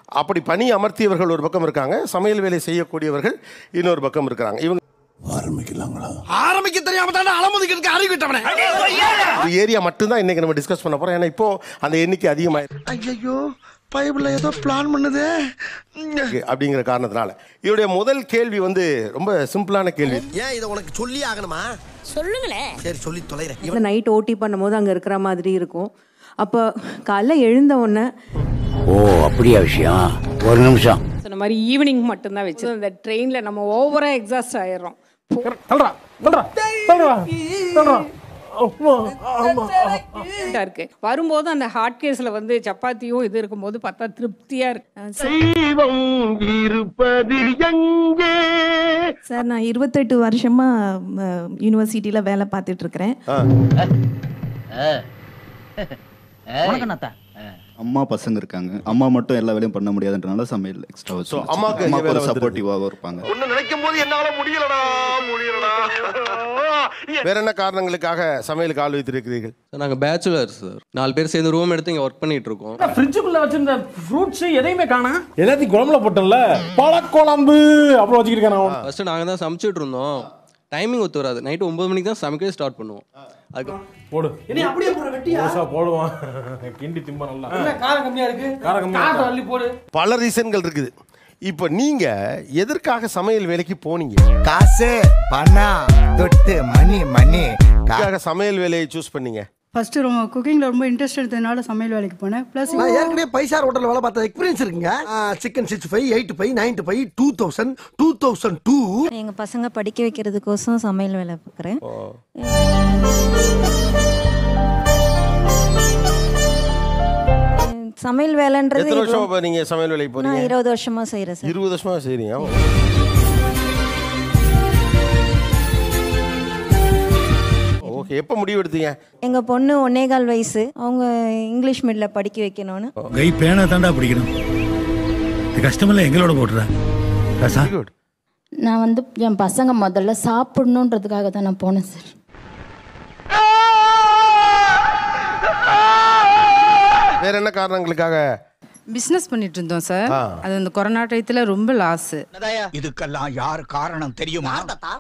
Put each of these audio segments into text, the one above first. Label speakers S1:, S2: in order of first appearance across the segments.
S1: அப்படி பணி அமர்த்தியவர்கள் ஒரு பக்கம் இருக்காங்க சமையல் வேலை செய்யக்கூடியவர்கள் இன்னொரு பக்கம் இருக்கிறாங்க இவங்க
S2: ஆரம்பிக்க தெரியாம தானே அலமுதிக்கு அறிவு விட்டவனே
S1: ஒரு ஏரியா மட்டும்தான் இன்னைக்கு நம்ம டிஸ்கஸ் பண்ண போறோம் ஏன்னா இப்போ அந்த எண்ணிக்கை அதிகமாயிருக்கு
S2: ஐயோ பைபிள்ல ஏதோ பிளான் பண்ணுதே
S1: அப்படிங்கிற காரணத்தினால இவருடைய முதல் கேள்வி வந்து ரொம்ப சிம்பிளான கேள்வி
S2: ஏன் இதை உனக்கு சொல்லி ஆகணுமா
S3: சொல்லுங்களேன்
S2: சரி சொல்லி தொலைறேன்
S4: இந்த நைட் ஓட்டி பண்ணும்போது அங்கே இருக்கிற மாதிரி இருக்கும் அப்போ காலைல எழுந்த உடனே
S5: ஓ அப்படியா விஷயம் ஒரு நிமிஷம்
S6: சொன்ன மாதிரி ஈவினிங் மட்டும்தான் வச்சு அந்த ட்ரெயினில் நம்ம ஓவராக எக்ஸாஸ்ட் ஆயிடுறோம் இருக்கு வரும்போது அந்த ஹாட் கேஸ்ல வந்து சப்பாத்தியும் இது இருக்கும்போது பார்த்தா திருப்தியா இருக்கு
S7: சார் நான் இருபத்தெட்டு வருஷமா யூனிவர்சிட்டியில் வேலை பார்த்துட்டு இருக்கிறேன்
S8: அம்மா பசங்க இருக்காங்க அம்மா மட்டும் எல்லா வேலையும் பண்ண முடியாதுன்றனால சமையல் எக்ஸ்ட்ரா வச்சு
S1: அம்மாக்கு
S8: அம்மாக்கு
S1: வேலை
S8: ஒரு
S1: வந்துருது.
S8: சப்போர்ட்டிவாக இருப்பாங்க
S2: ஒன்னு நினைக்கும் போது என்னால முடியலடா முடியலடா
S1: வேற என்ன காரணங்களுக்காக சமையலுக்கு ஆள் வைத்திருக்கிறீர்கள்
S9: நாங்கள் பேச்சுலர்ஸ் சார் நாலு பேர் சேர்ந்து ரூம் எடுத்து இங்கே ஒர்க் பண்ணிட்டு இருக்கோம்
S10: ஃப்ரிட்ஜுக்குள்ள வச்சிருந்த ஃப்ரூட்ஸ் எதையுமே காணா எல்லாத்தையும் குழம்புல போட்டல பழக்குழம்பு அப்புறம் வச்சுக்கிட்டு நான்
S9: ஃபர்ஸ்ட் நாங்கள் தான் சமைச்சிட்டு இருந்தோம் டைமிங் ஒத்து வராது நைட்டு ஒன்பது மணிக்கு தான் சமைக்கவே ஸ்டார்ட் பண்ணுவோம் அதுக்கு
S10: போடு அப்படியே போற வெட்டியா போடுவான் கிண்டி திம்ப நல்லா காரம் கம்மியா இருக்கு காரம் கம்மியா அள்ளி போடு
S1: பல ரீசன்கள் இருக்குது இப்போ நீங்க எதற்காக சமையல் வேலைக்கு போனீங்க
S2: காசு பணம் தொட்டு மணி மணி
S1: எதற்காக சமையல் வேலையை சூஸ் பண்ணீங்க
S7: ஃபர்ஸ்ட் ரொம்ப குக்கிங்ல ரொம்ப இன்ட்ரெஸ்ட் எடுத்ததுனால சமையல் வேலைக்கு போனேன் ப்ளஸ்
S2: நான் ஏற்கனவே பைசா ஹோட்டல்ல வேலை பார்த்த எக்ஸ்பீரியன்ஸ் இருக்குங்க chicken six five eight five nine five two thousand two thousand two
S7: எங்க பசங்க படிக்க வைக்கிறதுக்கோசம் சமையல் வேலை பார்க்குறேன் சமையல் வேலைன்றது
S1: எத்தனை வருஷம் இப்போ நீங்க சமையல் வேலைக்கு
S7: நான்
S1: போறீங்க
S7: இருபது வருஷமா செய்யறேன் சார்
S1: இருபது வருஷமா செய்றீங்க ஓகே எப்போ முடிவு எடுத்தீங்க
S7: எங்க பொண்ணு ஒன்னே கால் வயசு அவங்க இங்கிலீஷ் மீடியம்ல படிக்க வைக்கணும்னு
S5: கை பேனா தாண்டா பிடிக்கணும் இது கஷ்டமில்ல எங்களோட போட்டுறேன்
S1: Very good.
S3: நான் வந்து என் பசங்க முதல்ல சாப்பிடணுன்றதுக்காக தான் நான் போனேன் சார்
S1: வேற என்ன காரணங்களுக்காக
S6: பிஸ்னஸ் பண்ணிட்டு இருந்தோம் சார்
S1: ஆ.
S6: அது இந்த கொரோனா டயத்தில் ரொம்ப லாஸ்
S5: இதுக்கெல்லாம் யார் காரணம் தெரியுமா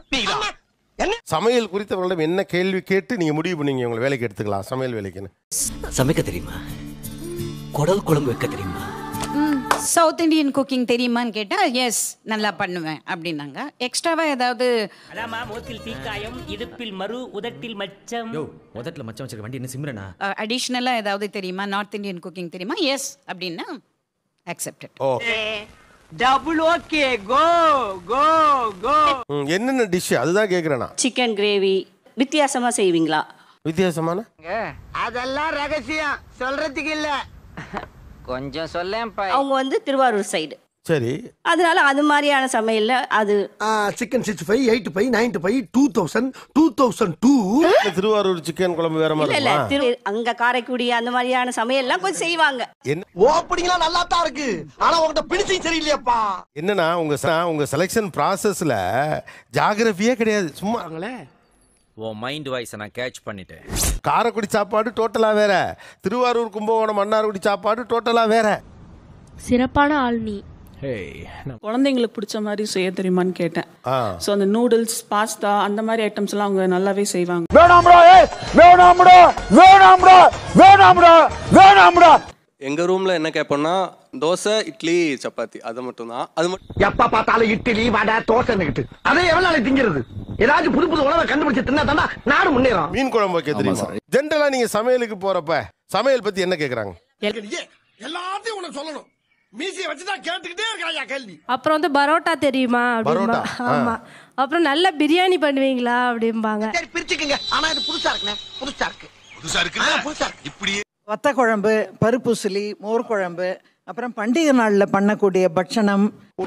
S1: சமையல் குறித்தவர்களிடம் என்ன கேள்வி கேட்டு நீங்க முடிவு பண்ணீங்க உங்களை வேலைக்கு எடுத்துக்கலாம் சமையல் வேலைக்குன்னு
S5: சமைக்க தெரியுமா குடல் குழம்பு வைக்க தெரியுமா
S3: சவுத் இந்தியன் குக்கிங் தெரியுமான்னு கேட்டா எஸ் நல்லா பண்ணுவேன் அப்படின்னாங்க எக்ஸ்ட்ராவா ஏதாவது
S10: அதாமா மூக்கில் தீக்காயம் இடுப்பில் மறு உதட்டில் மச்சம் யோ உதட்டில் மச்சம் வச்சிருக்க வண்டி என்ன சிம்ரனா
S3: அடிஷ்னலா ஏதாவது தெரியுமா நார்த் இந்தியன் குக்கிங் தெரியுமா எஸ் அப்படின்னா accepted
S1: oh
S10: double okay go go go
S1: ம், என்னென்ன டிஷ் அதுதான் கேட்குறேன் நான்
S3: சிக்கன் கிரேவி வித்தியாசமா செய்வீங்களா
S1: வித்தியாசமான
S10: அதெல்லாம் ரகசியம் சொல்றதுக்கு இல்ல கொஞ்சம் சொல்லேன்ப்பா
S3: அவங்க வந்து திருவாரூர் சைடு
S1: சரி
S3: அதனால அது மாதிரியான சமையல்ல அது
S2: chicken six five eight five nine five two thousand two thousand two
S1: இந்த திருவாரூர் சிக்கன் குழம்பு வேற மாதிரி
S3: இல்ல இல்ல
S1: இருக்குமா?
S3: திரு அங்க காரைக்குடி அந்த மாதிரியான சமையல்லாம் கொஞ்சம் செய்வாங்க
S1: என்ன
S2: ஓப்பனிங்லாம் நல்லா தான் இருக்கு ஆனா உங்ககிட்ட பிடிச்சும் சரியில்லையாப்பா
S1: என்னன்னா உங்க ச- உங்க செலெக்ஷன் ப்ராசஸ்ல ஜாகிரபியே கிடையாது சும்மா
S10: உன் மைண்ட் வாய்ஸை நான் கேட்ச் பண்ணிட்டேன்
S1: காரைக்குடி சாப்பாடு டோட்டலா வேற திருவாரூர் கும்பகோணம் மன்னார்குடி சாப்பாடு டோட்டலா வேற
S3: சிறப்பான ஆள் நீ
S6: குழந்தைங்களுக்கு பிடிச்ச மாதிரி செய்ய தெரியுமான்னு கேட்டேன்
S1: ஆ
S6: ஸோ அந்த நூடுல்ஸ் பாஸ்தா அந்த மாதிரி ஐட்டம்ஸ் எல்லாம் அவங்க நல்லாவே செய்வாங்க
S5: வேணாம்டா ஏய் வேணாம்டா வேணாம்டா வேணாம்டா வேணாம்டா
S9: எங்கள் ரூமில் என்ன கேட்போம்னா தோசை இட்லி சப்பாத்தி அது மட்டும்தான் அது மட்டும்
S2: எப்ப பார்த்தாலும் இட்லி வடை தோசை அதே எவ்வளவு நாளைக்கு திங்கிறது ஏதாச்சும் புது புது உணவை கண்டுபிடிச்சு தின்னா தானே நாடு முன்னேறும்
S1: மீன் குழம்பு வைக்க தெரியுமா ஜென்ரலா நீங்க சமையலுக்கு போறப்ப சமையல் பத்தி என்ன கேக்குறாங்க
S2: எல்லாத்தையும் உனக்கு சொல்லணும் மீசியை வச்சுதான் கேட்டுக்கிட்டே இருக்காயா கேள்வி
S7: அப்புறம் வந்து பரோட்டா தெரியுமா
S1: பரோட்டா ஆ.
S7: ஆமா அப்புறம் நல்ல பிரியாணி பண்ணுவீங்களா அப்படிம்பாங்க
S2: சரி பிரிச்சுக்கங்க ஆனா இது புதுசா இருக்குண்ணே புதுசா இருக்கு புதுசா இருக்கு புதுசா இருக்கு இப்படி
S10: வத்த குழம்பு பருப்புசிலி மோர் குழம்பு அப்புறம் பண்டிகை நாள்ல பண்ணக்கூடிய பட்சணம்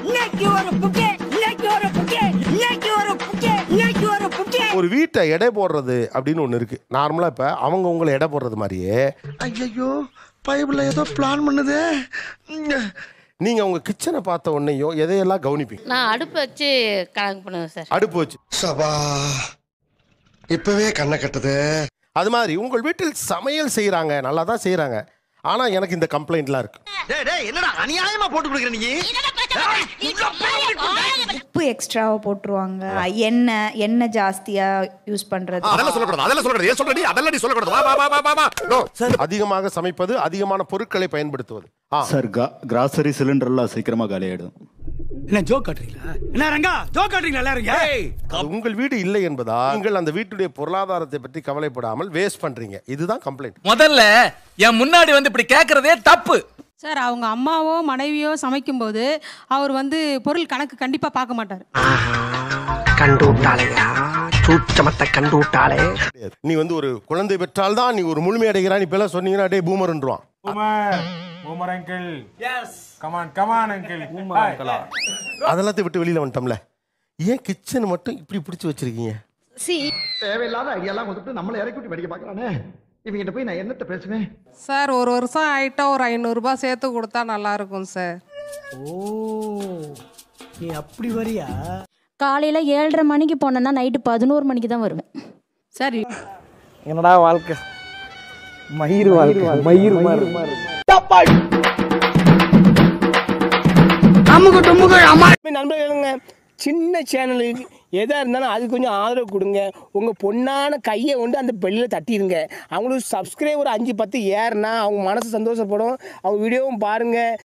S1: ஒரு வீட்டை எடை போடுறது அப்படின்னு ஒண்ணு இருக்கு நார்மலா இப்ப அவங்க உங்களை எடை போடுறது மாதிரியே
S2: ஐயோ பைபிள்ல ஏதோ பிளான் பண்ணுதே
S1: நீங்க உங்க கிச்சனை பார்த்த உடனேயும் எதையெல்லாம் கவனிப்பீங்க
S3: நான் அடுப்பு வச்சு கணக்கு பண்ணுவேன் சார்
S1: அடுப்பு வச்சு
S2: சபா இப்பவே கண்ணை கட்டுது
S1: அது மாதிரி உங்கள் வீட்டில் சமையல் செய்றாங்க நல்லா தான் செய்றாங்க ஆனா எனக்கு இந்த கம்ப்ளைண்ட்லாம் இருக்கு
S2: டேய் டேய் என்னடா அநியாயமா போட்டு கொடுக்குற நீ
S7: உப்பு எக்ஸ்ட்ராவாக போட்டுருவாங்க எண்ணெய் எண்ணெய் ஜாஸ்தியாக யூஸ் பண்ணுறது
S1: அதிகமாக சமைப்பது அதிகமான பொருட்களை பயன்படுத்துவது ஆ
S8: சார் கிராசரி சிலிண்டர்லாம் சீக்கிரமாக காலி ஆகிடும்
S5: என்ன ஜோக் காட்டுறீங்களா என்ன ரங்கா ஜோக் காட்டுறீங்களா எல்லாரும்
S1: அது உங்கள் வீடு இல்லை என்பதா நீங்கள் அந்த வீட்டுடைய பொருளாதாரத்தை பற்றி கவலைப்படாமல் வேஸ்ட் பண்றீங்க இதுதான் கம்ப்ளைண்ட்
S5: முதல்ல என் முன்னாடி வந்து இப்படி கேக்குறதே தப்பு
S6: சார் அவங்க அம்மாவோ மனைவியோ சமைக்கும்போது அவர் வந்து பொருள் கணக்கு கண்டிப்பாக பார்க்க மாட்டார்
S2: கண்டு விட்டாளையா சூச்சமத்தை கண்டு விட்டாளே
S1: நீ வந்து ஒரு குழந்தை பெற்றால் தான் நீ ஒரு முழுமை அடைகிறான் இப்ப எல்லாம் சொன்னீங்கன்னா டே பூமர்ன்றான்
S10: boomer boomer uncle yes come on come on uncle boomer
S1: அதெல்லாத்தையும் விட்டு வெளியில வந்துட்டோம்ல ஏன் கிச்சன் மட்டும் இப்படி பிடிச்சி வச்சிருக்கீங்க
S3: சி
S2: தேவையில்லாத ஐடியாலாம் கொடுத்துட்டு நம்மளை இறக்கி விட்டு வெடிக்க பார்க்கறானே இவங்கிட்ட போய் நான் என்னத்த பேசுவேன்
S6: சார் ஒரு வருஷம் ஆயிட்டா ஒரு ஐநூறுரூபா சேர்த்து கொடுத்தா நல்லா இருக்கும் சார்
S5: நீ அப்படி வரியா
S7: காலையில் ஏழரை மணிக்கு போனேன்னா நைட்டு பதினோரு மணிக்கு தான் வருவேன்
S6: சரி
S2: என்னடா வாழ்க்கை மயிர் வாழ்க்கை மயிர் அமுக டுமுக அம்மா
S10: நண்பர்களுங்க சின்ன சேனலுக்கு எதாக இருந்தாலும் அது கொஞ்சம் ஆதரவு கொடுங்க உங்கள் பொண்ணான கையை கொண்டு அந்த பெல்லில் தட்டிடுங்க அவங்களுக்கு சப்ஸ்கிரைபர் அஞ்சு பத்து ஏறுனா அவங்க மனசு சந்தோஷப்படும் அவங்க வீடியோவும் பாருங்கள்